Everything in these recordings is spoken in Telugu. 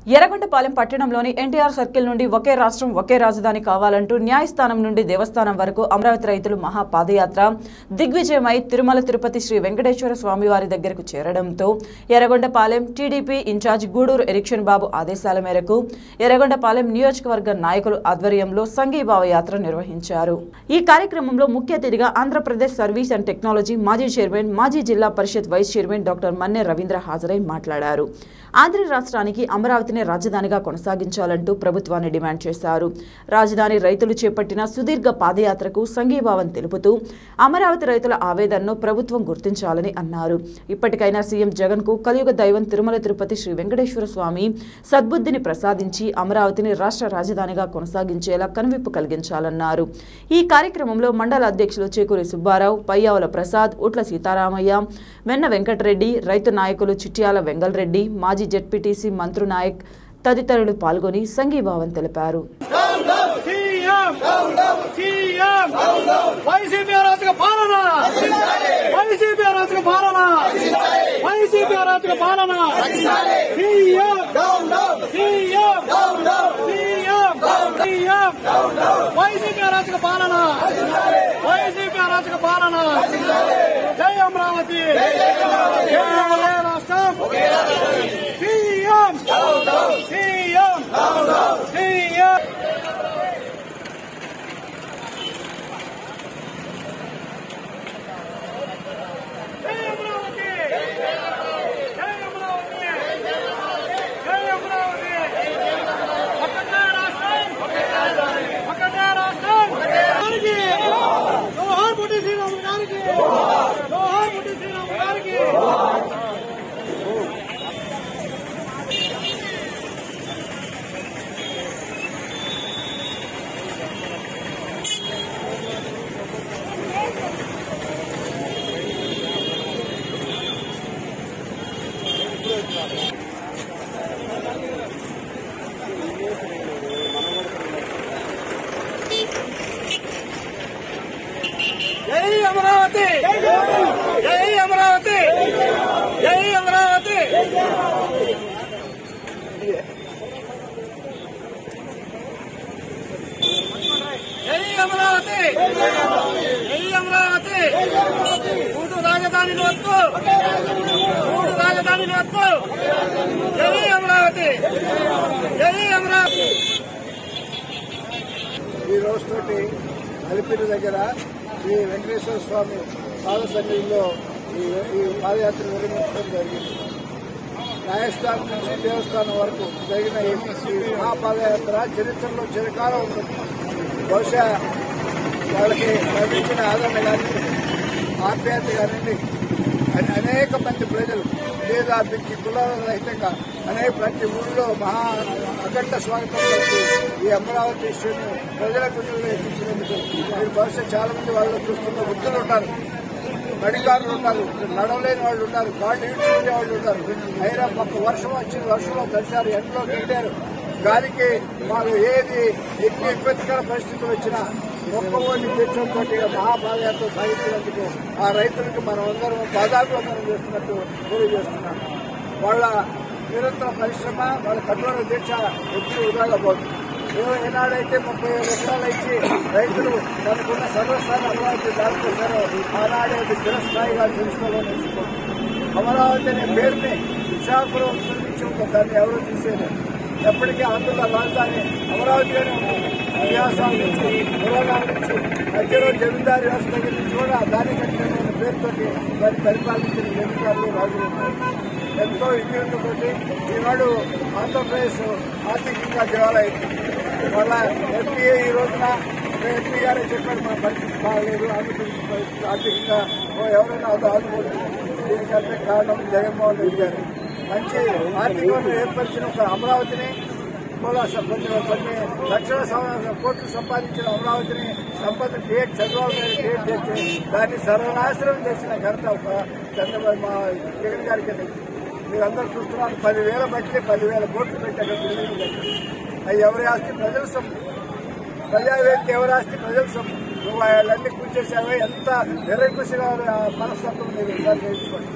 ఎర్రగొండపాలెం పట్టణంలోని ఎన్టీఆర్ సర్కిల్ నుండి ఒకే రాష్ట్రం ఒకే రాజధాని కావాలంటూ న్యాయస్థానం నుండి దేవస్థానం వరకు అమరావతి రైతులు మహా పాదయాత్ర దిగ్విజయమై తిరుమల తిరుపతి శ్రీ వెంకటేశ్వర స్వామి వారి దగ్గరకు చేరడంతో ఎర్రగొండపాలెం టీడీపీ ఇన్ఛార్జ్ గూడూరు ఎరిక్షన్ బాబు ఆదేశాల మేరకు ఎర్రగొండపాలెం నియోజకవర్గ నాయకులు ఆధ్వర్యంలో సంఘీభావ యాత్ర నిర్వహించారు ఈ కార్యక్రమంలో ముఖ్య అతిథిగా ఆంధ్రప్రదేశ్ సర్వీస్ అండ్ టెక్నాలజీ మాజీ చైర్మన్ మాజీ zilla parishad vice chairman doctor Manne Ravindra హాజరై మాట్లాడారు ఆంధ్ర రాష్ట్రానికి అమరావతిని రాజధానిగా కొనసాగించాలంటూ ప్రభుత్వాన్ని డిమాండ్ చేశారు రాజధాని రైతులు చేపట్టిన సుదీర్ఘ పాదయాత్రకు సంఘీభావం తెలుపుతూ అమరావతి రైతుల ఆవేదనను ప్రభుత్వం గుర్తించాలని అన్నారు ఇప్పటికైనా సీఎం జగన్ కు కలియుగ దైవం తిరుమల తిరుపతి శ్రీ వెంకటేశ్వర స్వామి సద్బుద్ధిని ప్రసాదించి అమరావతిని రాష్ట్ర రాజధానిగా కొనసాగించేలా కనువిప్పు కలిగించాలన్నారు ఈ కార్యక్రమంలో మండల అధ్యక్షులు చేకూరి సుబ్బారావు పయ్యావుల ప్రసాద్ ఉట్ల సీతారామయ్య వెన్న వెంకటరెడ్డి రైతు నాయకులు చిట్యాల వెంగళరెడ్డి మాజీ జెడ్పీటీసీ మంత్రు నాయక్ తదితరులు పాల్గొని సంఘీభావం తెలిపారు సీఎం సీఎం వైసీపీ అరాచక పాలన వైసీపీ అరాచక పాలన వైసీపీ అరాచక పాలన CM CM CM CM YCP అరాచక పాలన వైసీపీ అరాచక పాలన జై అమరావతి జై అమరావతి రాష్ట్రం సీఎం సీఎం సీఎం జై అమరావతి జై అమరావతి జై అమరావతి ఒకటే రాష్ట్రం ఒకటే రాష్ట్రం గారికి జోహార్ పుట్టి శ్రీరాములు గారికి జోహార్ పుట్టి శ్రీరాములు గారికి జై అమరావతి జై అమరావతి జై అమరావతి జై అమరావతి జై అమరావతి మూడు రాజధాని వద్దు మూడు రాజధాని వద్దు జై అమరావతి జై అమరావతి ఈ రోజుతోటి అలిపిరి దగ్గర శ్రీ వెంకటేశ్వర స్వామి పాద సన్నిధిలో ఈ ఈ పాదయాత్ర నిర్వహించడం జరిగింది న్యాయస్థానం నుంచి దేవస్థానం వరకు జరిగిన ఈ ఈ మహాపాదయాత్ర చరిత్రలో చిరకాలం ఉంటుంది బహుశా వాళ్ళకి లభించిన ఆదరణ కానీ ఆప్యాయత కానివ్వండి అని అనేక మంది ప్రజలు లేదా బిక్కి కులాల రహితంగా అనేక ప్రతి ఊళ్ళో మహా అఖండ స్వాగతం పలికి ఈ అమరావతి ఇష్యూని ప్రజల గుండెల్లో ఎక్కించినందుకు మీరు బహుశా చాలా మంది వాళ్ళు చూస్తున్న వృద్ధులు ఉంటారు అధికారులు ఉన్నారు నడవలేని వాళ్ళు ఉన్నారు కాళ్ళు ఈడ్చుకునే వాళ్ళు ఉన్నారు అయినా మాకు వర్షం వచ్చింది వర్షంలో తడిసారు ఎండలో పెట్టారు గాలికి మాకు ఏది ఎన్ని ఇబ్బందికర పరిస్థితులు వచ్చినా మొక్కవోని తెచ్చడంతో మహాపాదయాత్ర సాగించినందుకు ఆ రైతులకు మనం అందరం బాధాభివందనం చేస్తున్నట్టు తెలియజేస్తున్నాను వాళ్ళ నిరంతర పరిశ్రమ వాళ్ళ కఠోర దీక్ష ఎప్పుడు వృధాగా పోతుంది ఏ- ఏనాడైతే ముప్పై ఏడు ఎకరాలు ఇచ్చి రైతులు తనకున్న సర్వస్థాయి అమరావతి దాచుకొచ్చారో ఆనాడే అది చిరస్థాయిగా తెలుసుకోవాలని నేర్చుకోండి అమరావతి అనే పేరుని విశాఖపురం సృష్టించి ఉంటుంది దాన్ని ఎవరు తీసేది ఎప్పటికీ ఆంధ్రుల రాజధాని అమరావతిగానే ఉంటుంది ఇతిహాసాల నుంచి పురాణాల నుంచి మధ్యలో జమీందారి వ్యవస్థ దగ్గర నుంచి కూడా దాని కట్టిన పేరుతోటి దాన్ని పరిపాలించిన జమీందారులు రాజులు ఉన్నారు ఎంతో విజయంతో ఈనాడు ఆంధ్రప్రదేశ్ ఆర్థికంగా దేవాలయం వాళ్ళ ఎంపీ ఈ రోజున ఎంపీ గారే చెప్పారు మా పరిస్థితి బాగలేదు ఆంధ్రప్రదేశ్ పరిస్థితి ఆర్థికంగా ఓ ఎవరైనా అది ఆదుకోలేదు దీనికంటే కారణం జగన్మోహన్ రెడ్డి గారు మంచి ఆర్థికంగా ఏర్పరిచిన ఒక అమరావతిని మూల స- కొన్ని కొన్ని లక్షల సం- కోట్లు సంపాదించిన అమరావతిని సంపద క్రియేట్ చంద్రబాబు నాయుడు క్రియేట్ చేసి దాన్ని సర్వనాశనం చేసిన ఘనత ఒక చంద్రబాబు మా జగన్ గారికి దక్కింది. మీరందరూ చూస్తున్నారు పదివేల బట్టి పదివేల కోట్లు పెట్టి అక్కడ బిల్డింగ్ కట్టారు అవి ఎవరి ఆస్తి ప్రజల సొమ్ము ప్రజావేదిక ఎవరి ఆస్తి ప్రజల సొమ్ము నువ్వు వాళ్ళన్నీ కూర్చేసావే ఎంత నిరంకుశగా మనస్తత్వం మీరు ఒకసారి నేర్చుకోండి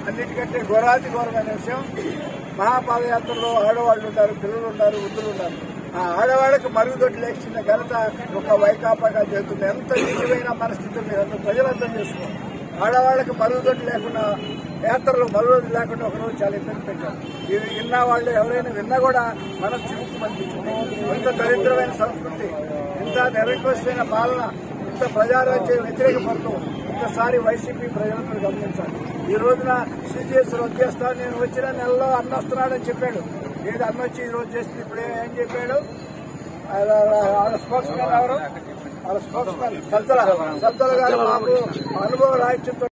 అన్నిటికంటే ఘోరాతి ఘోరమైన విషయం మహాపాదయాత్రలో ఆడవాళ్ళు ఉంటారు పిల్లలు ఉంటారు వృద్ధులు ఉంటారు ఆ ఆడవాళ్ళకి మరుగుదొడ్డి లేచిన ఘనత ఒక వైకాపాగా చేస్తుంది ఎంత నిజమైన పరిస్థితి మీరు ప్రజలు అర్థం చేసుకోండి ఆడవాళ్ళకి మరుగుదొడ్డి లేకుండా యాత్రలు మరుగుదొడ్డి లేకుండా ఒకరోజు చాలా ఇబ్బంది పెట్టారు ఇది విన్న వాళ్ళు ఎవరైనా విన్నా కూడా మనం చిరుకు పంపించింది ఇంత దరిద్రమైన సంస్కృతి ఇంత నిరంకుశమైన పాలన ఇంత ప్రజారాజ్య వ్యతిరేక పనులు ఇంతసారి వైసీపీ ప్రజలందరూ గమనించాలి ఈ రోజున సిజిఎస్ రద్దు చేస్తాను నేను వచ్చిన నెలలో అన్న వస్తున్నాడని చెప్పాడు ఏది అన్న వచ్చి ఈ రోజు చేస్తుంది ఇప్పుడే ఏం చెప్పాడు వాళ్ళ స్పోక్స్ మ్యాన్ ఎవరు వాళ్ళ స్పోక్స్ మ్యాన్ సజ్జల సజ్జల గారు మాకు అనుభవ రాహిత్యంతో